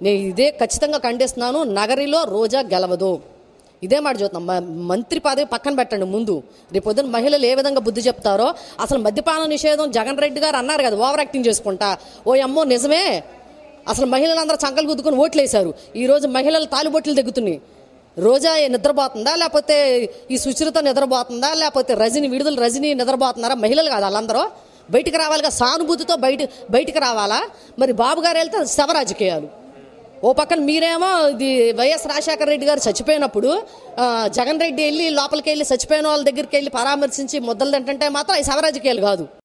నేను ఇదే ఖచ్చితంగా ఖండిస్తున్నాను నగరిలో రోజా గెలవదు ఇదే మాట చూద్దాం మ- మంత్రి పదవి పక్కన పెట్టండి ముందు రేపు పొద్దున మహిళలు ఏ విధంగా బుద్ధి చెప్తారో అసలు మద్యపాన నిషేధం జగన్ రెడ్డి గారు అన్నారు కదా ఓవర్ యాక్టింగ్ చేసుకుంటా ఓ అమ్మో నిజమే అసలు మహిళలందరూ చంకలు గుద్దుకొని ఓట్లేశారు ఈ రోజు మహిళలు తాలిబొట్లు దిగుతున్నాయి రోజా నిద్రపోతుందా లేకపోతే ఈ సుచరిత నిద్రపోతుందా లేకపోతే రజని విడుదల రజని నిద్రపోతున్నారా మహిళలు కాదు వాళ్ళందరూ బయటికి రావాలిగా సానుభూతితో బయట బయటికి రావాలా మరి బాబు గారు వెళ్తే శవ రాజకీయాలు ఓ పక్కన మీరేమో ఇది వైఎస్ రాజశేఖర రెడ్డి గారు చచ్చిపోయినప్పుడు ఆ, జగన్ రెడ్డి వెళ్ళి లోపలికి వెళ్ళి చచ్చిపోయిన వాళ్ళ దగ్గరికి వెళ్ళి పరామర్శించి ముద్దలు తింటుంటే మాత్రం ఈ శవ రాజకీయాలు కాదు